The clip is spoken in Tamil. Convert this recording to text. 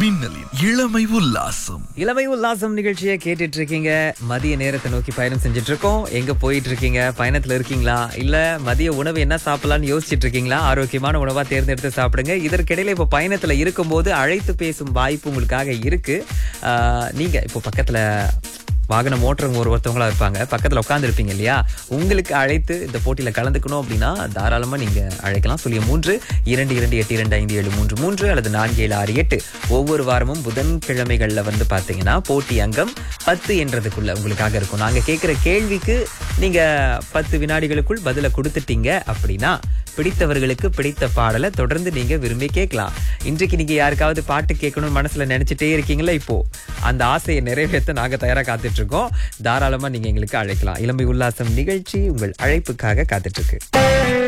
மின்னலின் இளமை உல்லாசம் இளமை உல்லாசம் நிகழ்ச்சியை கேட்டுட்டு இருக்கீங்க மதிய நேரத்தை நோக்கி பயணம் செஞ்சுட்டு இருக்கோம் எங்க போயிட்டு இருக்கீங்க பயணத்துல இருக்கீங்களா இல்ல மதிய உணவு என்ன சாப்பிடலாம்னு யோசிச்சுட்டு இருக்கீங்களா ஆரோக்கியமான உணவா தேர்ந்தெடுத்து சாப்பிடுங்க இதற்கிடையில இப்போ பயணத்துல இருக்கும்போது அழைத்து பேசும் வாய்ப்பு உங்களுக்காக இருக்கு ஆஹ், நீங்க இப்போ பக்கத்துல வாகனம் ஓட்டுறவங்க ஒரு ஒருத்தவங்களா இருப்பாங்க பக்கத்துல உட்கார்ந்து இருப்பீங்க இல்லையா உங்களுக்கு அழைத்து இந்த போட்டியில கலந்துக்கணும் அப்படின்னா தாராளமா நீங்க அழைக்கலாம் சொல்லிய மூன்று இரண்டு இரண்டு எட்டு இரண்டு ஐந்து ஏழு மூன்று மூன்று அல்லது நான்கு ஏழு ஆறு எட்டு ஒவ்வொரு வாரமும் புதன்கிழமைகள்ல வந்து பாத்தீங்கன்னா போட்டி அங்கம் பத்து என்றதுக்குள்ள உங்களுக்காக இருக்கும் நாங்க கேட்கிற கேள்விக்கு நீங்க பத்து வினாடிகளுக்குள் பதில கொடுத்துட்டீங்க அப்படின்னா பிடித்தவர்களுக்கு பிடித்த பாடலை தொடர்ந்து நீங்க விரும்பி கேட்கலாம் இன்றைக்கு நீங்க யாருக்காவது பாட்டு கேட்கணும்னு மனசுல நினைச்சிட்டே இருக்கீங்களா இப்போ அந்த ஆசையை நிறைவேற்ற நாங்க தயாரா காத்துட்டு இருக்கோம் தாராளமா நீங்க எங்களுக்கு அழைக்கலாம் இளம்பை உல்லாசம் நிகழ்ச்சி உங்கள் அழைப்புக்காக காத்துட்டு இருக்கு